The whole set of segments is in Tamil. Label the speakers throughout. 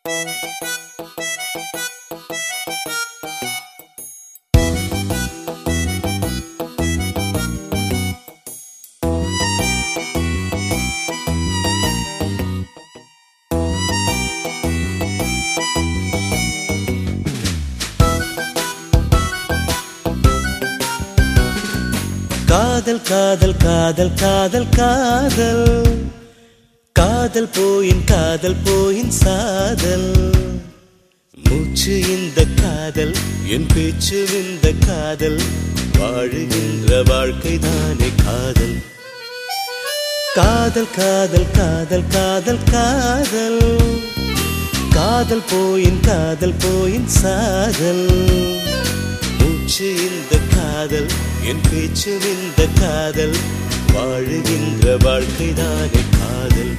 Speaker 1: காதல் காதல் காதல் காதல் காதல் காதல் போயின் காதல் போயின் சாதல் மூச்சு இந்த காதல் என் பேச்சு இந்த காதல் வாழுகின்ற வாழ்க்கை தானே காதல் காதல் காதல் காதல் காதல் காதல் காதல் போயின் காதல் போயின் சாதல் மூச்சு இந்த காதல் என் பேச்சு இந்த காதல் வாழுகின்ற வாழ்க்கை தானே காதல்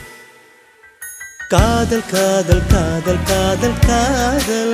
Speaker 1: காதல் காதல் காதல் காதல் காதல்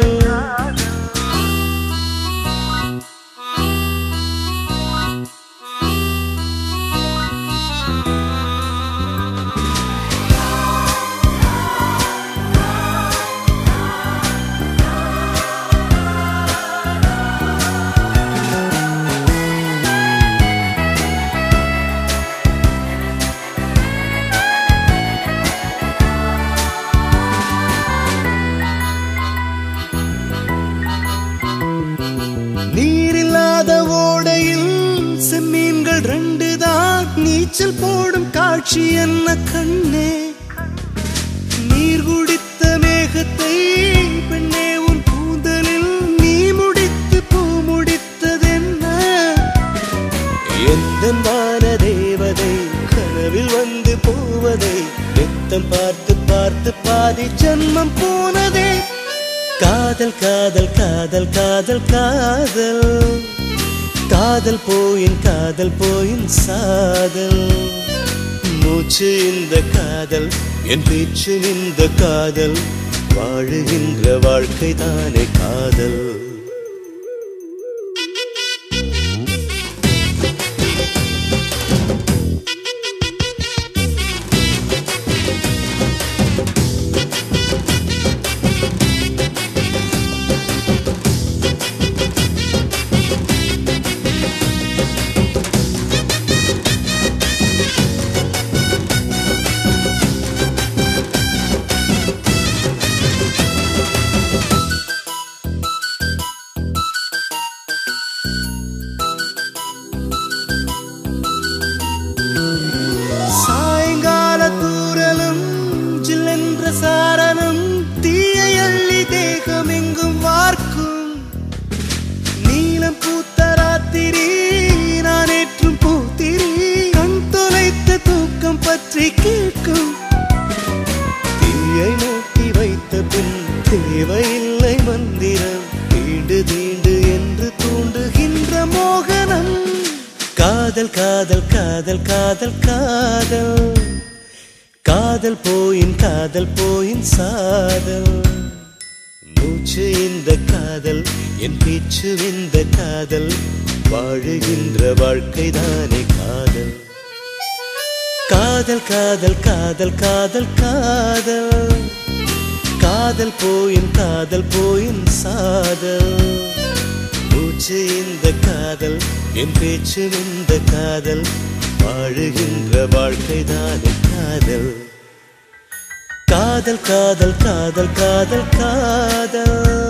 Speaker 1: நீரில்லாத ஓடையில் செம்மீன்கள் ரெண்டு தான் நீச்சல் போடும் காட்சி என்ன கண்ணே நீர் குடித்த மேகத்தை பெண்ணே உன் கூந்தலில் நீ முடித்து பூ முடித்ததென்ன எந்த வான தேவதை கனவில் வந்து போவதை நித்தம் பார்த்து பார்த்து பாதி ஜன்மம் போனதே காதல் காதல் காதல் காதல் காதல் காதல் போயின் காதல் போயின் சாதல் மூச்சு இந்த காதல் என் பேச்சு இந்த காதல் வாழுகின்ற வாழ்க்கை தானே காதல் சாயங்கால தூரலும் ஜில்லென்ற சாரணம் தீயை அள்ளி தேகம் எங்கும் வார்க்கும் நீலம் பூத்த ராத்திரி நான் ஏற்றும் பூத்திரி கண் தொலைத்த தூக்கம் பற்றி கேட்கும் தீயை மூட்டி வைத்த பின் தேவையில்லை மந்திரம் தீண்டு தீண்டு என்று தூண்டுகின்ற மோகனம் காதல் காதல் காதல் காதல் காதல் காதல் போயின் காதல் போயின் சாதல் மூச்சு இந்த காதல் என் பேச்சு இந்த காதல் வாழுகின்ற வாழ்க்கை தானே காதல் காதல் காதல் காதல் காதல் காதல் காதல் போயின் காதல் போயின் சாதல் மூச்சு இந்த காதல் என் பேச்சு இந்த காதல் வாழுகின்ற வாழ்க்கை தானே காதல் காதல் காதல் காதல் காதல் காதல்